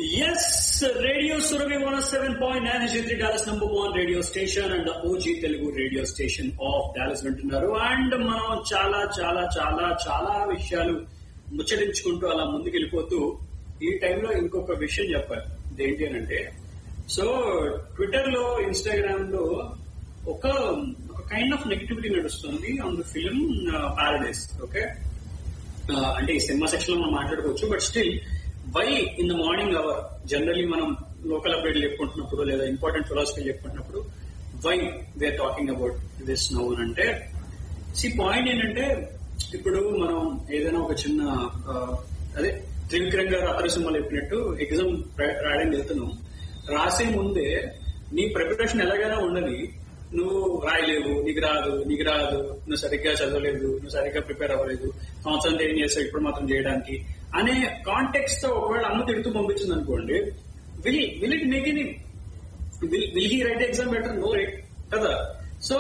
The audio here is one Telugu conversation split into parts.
Yes, Radio Surabhi 107.9 HD3 Dallas number one radio station and the OG Telugu radio station of Dallas వింటున్నారు అండ్ మనం చాలా చాలా చాలా చాలా విషయాలు ముచ్చరించుకుంటూ అలా ముందుకు వెళ్ళిపోతూ ఈ టైంలో ఇంకొక విషయం చెప్పాలి ఏంటి అని అంటే సో ట్విట్టర్ లో ఇన్స్టాగ్రామ్ లో ఒక ఒక కైండ్ ఆఫ్ నెగిటివిటీ నడుస్తుంది on the film Paradise okay అంటే ఈ సినిమా సెక్షన్ లో మనం మాట్లాడుకోవచ్చు but still why in the morning hour generally మనం లోకల్ అప్డేట్ చెప్పుకుంటున్నప్పుడు లేదా ఇంపార్టెంట్ ఫిలాసఫీ చెప్పుకుంటున్నప్పుడు why we're talking about this now అని అంటే సి పాయింట్ ఏంటంటే ఇప్పుడు మనం ఏదైనా ఒక చిన్న ఆ, అదే త్రివిక్రమ్ గారు అతర సినిమాలు చెప్పినట్టు ఎగ్జామ్ రాయడానికి వెళ్తున్నాం రాసే ముందే నీ ప్రిపరేషన్ ఎలాగైనా ఉండని నువ్వు రాయలేవు నీకు రాదు నీకు రాదు నువ్వు సరిగ్గా చదవలేదు నువ్వు సరిగ్గా ప్రిపేర్ అవ్వలేదు సంవత్సరం ఏం చేస్తావు ఇప్పుడు మాత్రం చేయడానికి అనే కాంటెక్స్ తో ఒకవేళ అమ్మ తిడుతూ పంపించింది అనుకోండి will will it make any will will he write exam better no right కదా సో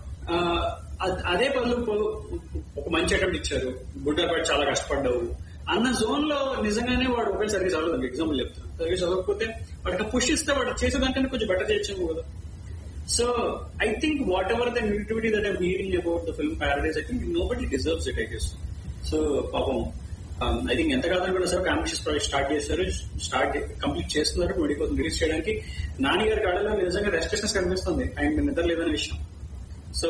అదే పనులు పో- ఒక మంచి అటెంప్ట్ ఇచ్చారు బుడ్డపాటి చాలా కష్టపడ్డావు అన్న జోన్ లో నిజంగానే వాడు ఒకవేళ సరిగ్గా చదవదు ఎగ్జాంపుల్ చెప్తాను సరిగ్గా చదవకపోతే వాడికి పుష్ ఇస్తే వాడు చేసేదానికంటే కొంచెం బెటర్ చేయొచ్చేమో కదా so I think whatever the negativity that I'm hearing about the film Paradise I think no but deserves it I guess so పాపం ఐ థింక్ ఎంత కాదని కూడా సార్ అంబిషియస్ ప్రాజెక్ట్ స్టార్ట్ చేశారు స్టార్ట్ కంప్లీట్ చేస్తున్నారు ట్వంటీ కోసం రిలీజ్ చేయడానికి నాని గారి కళలో నిజంగా రెస్ట్రిక్షన్స్ కనిపిస్తుంది ఆయన నిద్ర లేదనే విషయం సో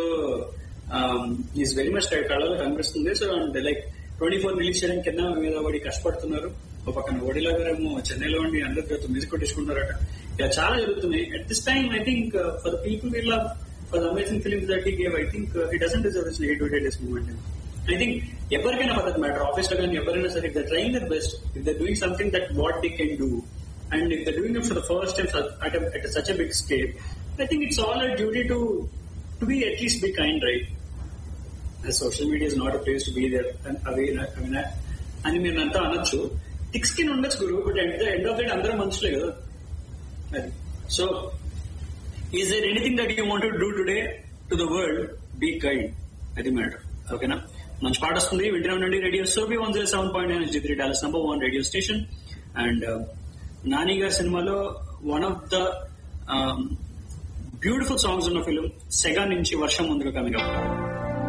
ఈజ్ వెరీ మచ్ కళలో కనిపిస్తుంది so and like twenty four release చేయడానికి కింద మీద వాడి కష్టపడుతున్నారు ఒక పక్కన ఓడిలా గారేమో చెన్నైలో ఉండి అందరితో మ్యూజిక్ కొట్టించుకుంటారట ఇలా చాలా జరుగుతున్నాయి at this time I think for the people ఇలా for the amazing films that ఈ gave I think he doesn't deserve this negativity this moment I think ఎవరికైనా పద్ధతి మ్యాటర్ ఆఫీస్ లో కానీ ఎవరైనా సరే they trying their best if they doing something that what they can do and if they doing it for the first time at such a big scale I think it's all a duty to to be at least be kind right social media is not a place to be there అవి I mean, అని మీరు అంతా అనొచ్చు థిక్ స్కిన్ ఉండొచ్చు గురు but end the end of the అందరూ మనుషులే కదా అది so is there anything that you want do today to the world be kind అది మ్యాటర్ ఓకేనా మంచి పాట వస్తుంది వింటూనే ఉండండి రేడియో సోబీ one zero seven point nine three dollars number one radio station and Nani గారి సినిమాలో one of the beautiful songs ఉన్న ఫిలిం సెగా నుంచి వర్షం ముందుగా కమింగ్ అప్